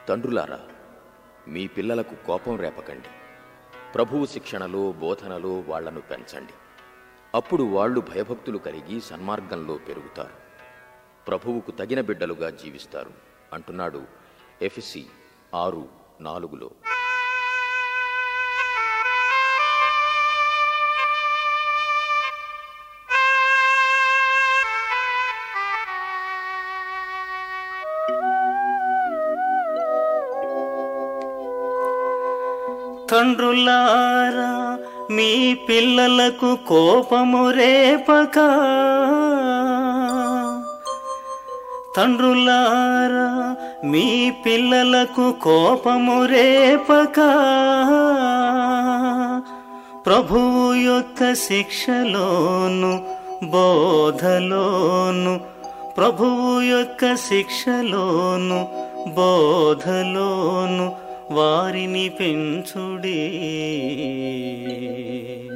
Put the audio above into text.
తండ్రులారా మీ పిల్లలకు కోపం రేపకండి ప్రభువు శిక్షణలో బోధనలో వాళ్లను పెంచండి అప్పుడు వాళ్ళు భయభక్తులు కలిగి సన్మార్గంలో పెరుగుతారు ప్రభువుకు తగిన బిడ్డలుగా జీవిస్తారు అంటున్నాడు ఎఫ్సి ఆరు నాలుగులో తండ్రులారా మీ పిల్లలకు కోపము రేపక తండ్రులారా మీ పిల్లలకు కోపము రేపక ప్రభువు యొక్క శిక్షలోను బోధలోను ప్రభువు యొక్క శిక్షలోను బోధలోను వారిని పెంచుడే